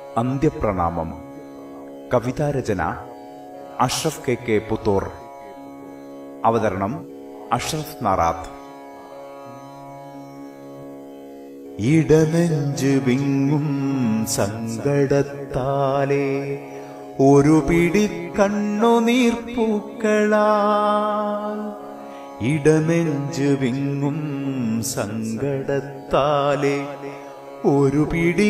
അന്ത്യപ്രണാമം കവിതാരചന Ashraf K K Puthur അവതരണം അഷ്റഫ് നാറാത്ത് ഇടനെഞ്ച് വിങ്ങും സങ്കടത്താലെ ഒരു പിടി കണ്ണുനീർപ്പൂക്കളാൽ ഇടനെഞ്ച് വിങ്ങും സങ്കടത്താലെ ഒരു പിടി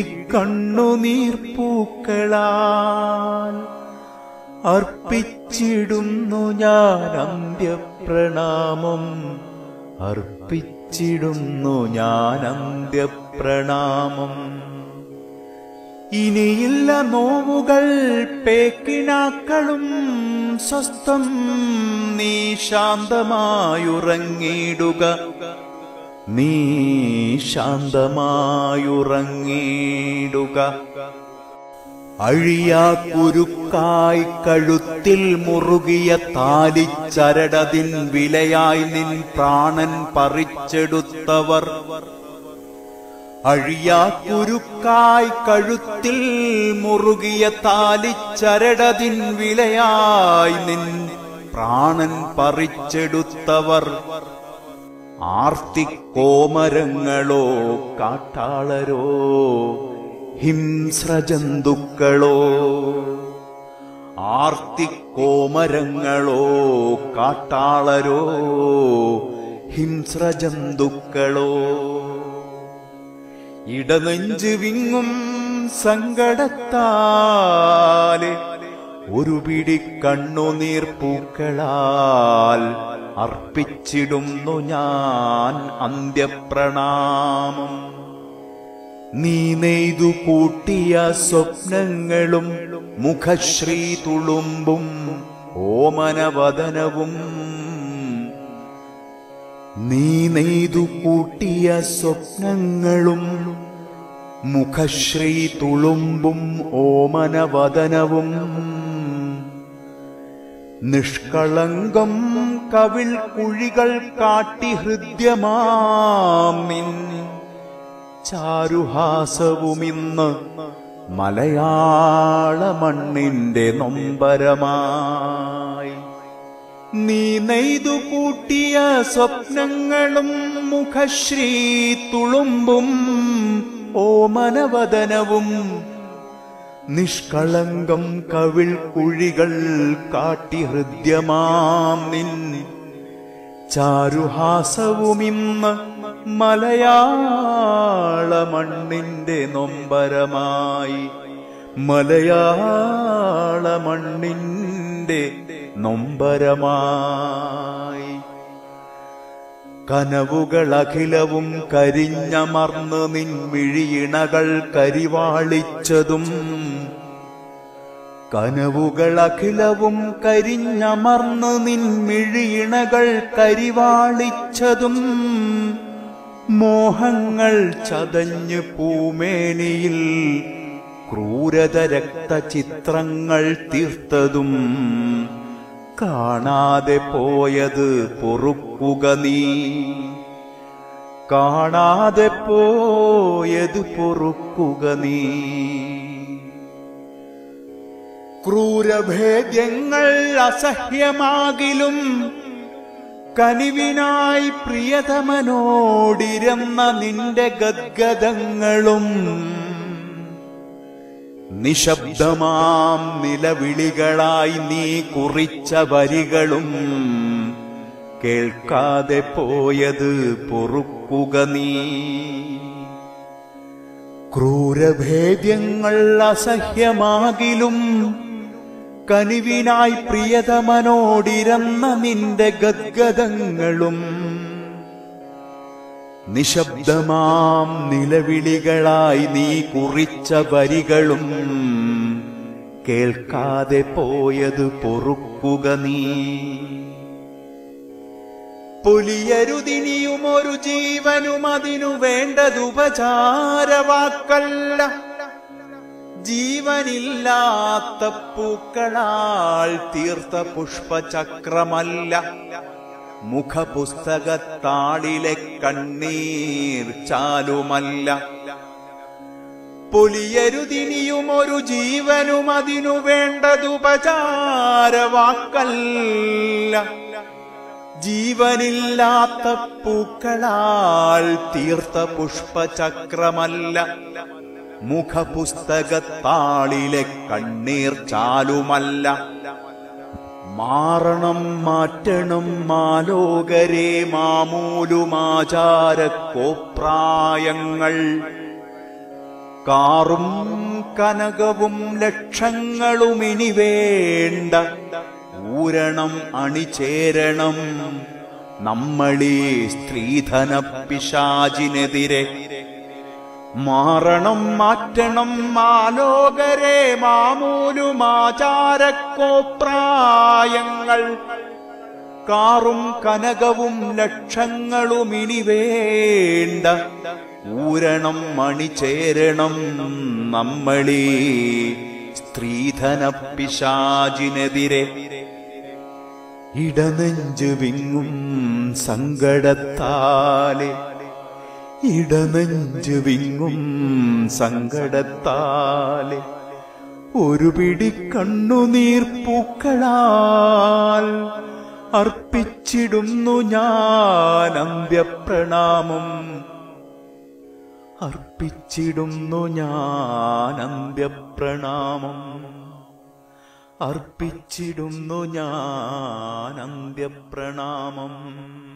കണ്ണുനീർപ്പൂക്കളാൽ അർപ്പിച്ചിടുന്നു ഞാൻ അന്ത്യപ്രണാമം അർപ്പിച്ചിടുന്നു ഞാൻ അന്ത്യപ്രണാമം ഇനിയില്ല നോവുകൾ പേക്കിനാക്കളും സ്വസ്ഥം നീ ശാന്തമായുറങ്ങിടുക നീ ശാന്തമായുറങ്ങിടുക അഴിയാക്കുരുക്കായി കഴുത്തിൽ മുറുകിയ താലിച്ചരടതിൻ വിലയായി നിൻ പ്രാണൻ പറിച്ചെടുത്തവർ അഴിയാക്കുരുക്കായി കഴുത്തിൽ മുറുകിയ താലിച്ചരടതിൻ വിലയായി നിൻ പ്രാണൻ പറിച്ചെടുത്തവർ ആർത്തിക്കോമരങ്ങളോ കാട്ടാളരോ ഹിംസ്രജന്തുക്കളോ ആർത്തിക്കോമരങ്ങളോ കാട്ടാളരോ ഹിംസ്രജന്തുക്കളോ ഇടനെഞ്ച് വിങ്ങും സങ്കടത്താലെ ഒരു പിടി കണ്ണുനീർ പൂക്കളാൽ അർപ്പിച്ചിടുന്നു ഞാൻ അന്ത്യപ്രണാമം നീ നെയ്തു കൂട്ടിയ സ്വപ്നങ്ങളും മുഖശ്രീ തുളുമ്പും ഓമനവദനവും നീ നെയ്തു കൂട്ടിയ സ്വപ്നങ്ങളും മുഖശ്രീ തുളുമ്പും ഓമനവദനവും നിഷ്കളങ്കം കവിൾ കുഴികൾ കാട്ടി ഹൃദ്യമാം നിൻ ചാരുഹാസവുമിന്ന് മലയാള മണ്ണിന്റെ നൊമ്പരമായി നീ നെയ്തു കൂട്ടിയ സ്വപ്നങ്ങളും മുഖശ്രീ തുളുമ്പും ഓമനവദനവും നിഷ്കളങ്കം കവിൾ കുഴികൾ കാട്ടി ഹൃദ്യമാം നിൻ ചാരുഹാസവുമിന്ന് മലയാള മണ്ണിന്റെ നൊമ്പരമായി മലയാള മണ്ണിന്റെ നൊമ്പരമായി കനവുകളഖിലവും കരിഞ്ഞമർന്ന് നിൻ മിഴിയിണകൾ കരിവാളിച്ചതും കനവുകളഖിലവും കരിഞ്ഞമർന്ന് നിൻ മിഴിയിണകൾ കരിവാളിച്ചതും മോഹങ്ങൾ ചതഞ്ഞ് പൂമേനിയിൽ ക്രൂരത രക്തചിത്രങ്ങൾ തീർത്തതും കാണാതെ പോയത് പൊറുക്കുക നീ കാണാതെ പോയത് പൊറുക്കുക നീ ക്രൂരഭേദ്യങ്ങൾ അസഹ്യമാകിലും കനിവിനായി പ്രിയതമനോടിരുന്ന നിന്റെ ഗദ്ഗതങ്ങളും നിശബ്ദമാം നിലവിളികളായി നീ കുറിച്ച വരികളും കേൾക്കാതെ പോയത് പൊറുക്കുക നീ ക്രൂരഭേദ്യങ്ങൾ അസഹ്യമാകിലും കനിവിനായി പ്രിയതമനോടിരുന്ന നിന്റെ ഗദ്ഗതങ്ങളും നിശബ്ദമാം നിലവിളികളായി നീ കുറിച്ച വരികളും കേൾക്കാതെ പോയത് പൊറുക്കുക നീ പുലിയരുതിനിയും ഒരു ജീവനും അതിനു വേണ്ടതുപചാരവാക്കല്ല ജീവനില്ലാത്ത പൂക്കളാൽ തീർത്ത പുഷ്പചക്രമല്ല മുഖപുസ്തകത്താളിലെ കണ്ണീർ ചാലുമല്ല പൊലിയരുതിനിയും ഒരു ജീവനും അതിനു വേണ്ടതുപചാരവാക്കല്ല ജീവനില്ലാത്ത പൂക്കളാൽ തീർത്ത പുഷ്പചക്രമല്ല മുഖപുസ്തകത്താളിലെ കണ്ണീർ ചാലുമല്ല മാറണം മാറ്റണം മാലോകരെ മാമൂലുമാചാരക്കോപ്രായങ്ങൾ കാറും കനകവും ലക്ഷങ്ങളും ഇനി വേണ്ട ഊരണം അണിചേരണം നമ്മളീ സ്ത്രീധന പിശാചിനെതിരെ മാറണം മാറ്റണം മാലോകരെ മാമൂലുമാചാരക്കോപ്രായങ്ങൾ കാറും കനകവും ലക്ഷങ്ങളും ഇനി വേണ്ട ഊരണം മണിചേരണം നമ്മളീ സ്ത്രീധന പിശാചിനെതിരെ ഇടനെഞ്ച് വിങ്ങും സങ്കടത്താലെ ഇടനെഞ്ച് വിങ്ങും സങ്കടത്താലെ ഒരു പിടി കണ്ണുനീർ പൂക്കളാൽ അർപ്പിച്ചിടുന്നു ഞാൻ അന്ത്യപ്രണാമം അർപ്പിച്ചിടുന്നു ഞാൻ അന്ത്യപ്രണാമം അർപ്പിച്ചിടുന്നു ഞാൻ അന്ത്യപ്രണാമം